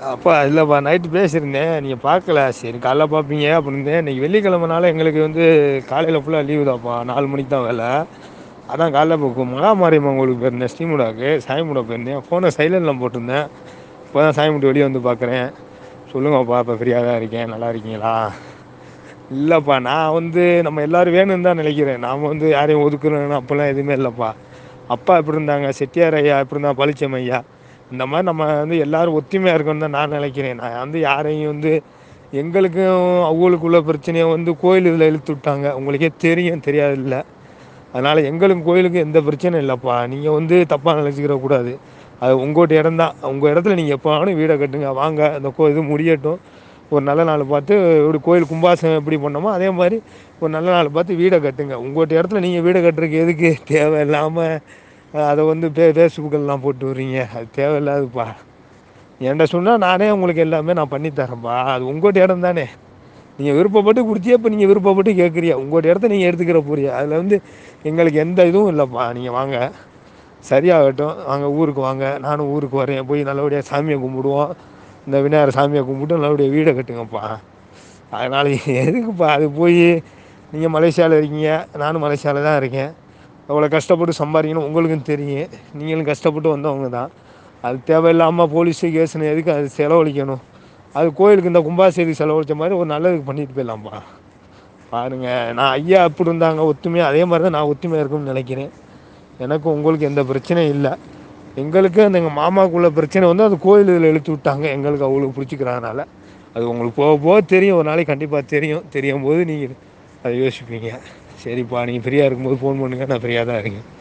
அப்பா இல்லப்பா நைட்டு பேசியிருந்தே நீங்க பாக்கல செரி கால்ல பாப்பீங்க அப்டிருந்தே இன்னைக்கு வெள்ளிக்கெழமனால எங்களுக்கு வந்து காலைல ஃபுல்லா லீவு தாப்பா நாலு மணிக்கு தா வேல அதா கால்ல போ மகா மாரியம்மன் கோயிலுக்கு போயிருந்தே ஸ்ரீமுடாக்கு சாமி கும்பட போயிருந்தே ஃபோன சைலண்ட்ல போட்ருந்தே இப்பதா சாமி கும்ட்டு வெளிய வந்து பாக்குறே சொல்லுங்கப்பா இப்ப ஃப்ரீயாதா இருக்கே நல்லா இருக்கீங்களா இல்லப்பா நா வந்து நம்ம எல்லாரு வேணுன்னு தா நெனைக்கிறே நாம வந்து யாரையு ஒதுக்குறோ அப்பல்லா எதுவுமே இல்லப்பா அப்பா எப்டி இருந்தாங்க செட்டியார் ஐயா எப்டி இருந்தா பளிச்சம் ஐயா இந்த மாரி நம்ம வந்து எல்லாரு ஒத்துமையா இருக்கனுன்னு தா நா நெனைக்கிறே நா வந்து யாரையு வந்து எங்களுக்கு அவுங்களுக்குள்ள பிரச்சனைய வந்து கோயில் இதுல இழுத்து வுட்டாங்க உங்களுக்கே தெரியு தெரியாதில்ல அதனால எங்களுக்கு கோயிலுக்கு எந்த பிரச்சன இல்லப்பா நீங்க வந்து தப்பா நெனச்சிக்கிற கூடாது அது உங்கோட்டு எடந்தா உங்க எடத்துல நீங்க எப்ப வேணா வீட கட்டுங்க வாங்க இந்த கோ இது முடியட்டு ஒரு நல்ல நாள பாத்து ஒரு கோயில் கும்பாபிஷேகோ எப்டி பண்ணமோ அதே மாரி ஒரு நல்ல நாள் பாத்து வீட கட்டுங்க உங்கோட்டு எடத்துல நீங்க வீட கட்டுறக்கு எதுக்கு தேவயில்லாம அத வந்து ஃபே ஃபேஸ்புக்கல்லா போட்டு வர்றீங்க அது தேவயில்லாததுப்பா என்ட்ட சொன்னா நானே உங்களுக்கு எல்லாமே நா பண்ணி தரேன்ப்பா அது உங்கோட்டு எடோ தானே நீங்க விருப்பப்பட்டு குடுத்தியே இப்ப நீங்க விருப்பப்பட்டு கேக்குறிய உங்கோட்டு எடத்த நீங்க எடுத்துக்கிற போறிய அதுல வந்து எங்களுக்கு எந்த இதுவு இல்லப்பா நீங்க வாங்க சரியாகட்டு வாங்க ஊருக்கு வாங்க நானு ஊருக்கு வரே போய் நல்லபடியா சாமிய கும்புடுவோ இந்த விநாயகர் சாமிய கும்புட்டு நல்லபடியா வீட கட்டுங்கப்பா அதனால எதுக்குப்பா அதுக்கு போயி நீங்க மலேசியால இருக்கீங்க நானு மலேசியால தா இருக்கே எவ்ளோ கஷ்டப்பட்டு சம்பாரிக்கணு உங்களுக்கு தெரியு நீங்களு கஷ்டப்பட்டு வந்தவங்க தா அது தேவயில்லாம போலீஸு கேசுன்னு எதுக்கு அது செலவழிக்கணு அது கோயிலுக்கு இந்த கும்பாபிஷேகத்துக்கு செலவழிச்ச மாரி ஒரு நல்லதுக்கு பண்ணிட்டு போயிரலாம்ப்பா பாருங்க நா ஐயா எப்டி இருந்தாங்க ஒத்துமையா அதே மாரிதா நா ஒத்துமையா இருக்கனுன்னு நெனைக்கிறே எனக்கு உங்களுக்கு எந்த பிரச்சனையு இல்ல எங்களுக்கு அந்த எங்க மாமாக்குள்ள பிரச்சன வந்து அது கோயில் இதுல இழுத்து வுட்டாங்க எங்களுக்கு அவுங்களுக்கு புடிச்சிக்கிறாதனால அது உங்களுக்கு போக போக தெரியு ஒரு நாளைக்கு கண்டிப்பா தெரியு தெரியம் போது நீங்க அத யோசிப்பீங்க செரிப்பா நீங்க ஃப்ரீயா இருக்கும்போது ஃபோன் பண்ணுங்க நா ஃப்ரீயா தா இருக்கே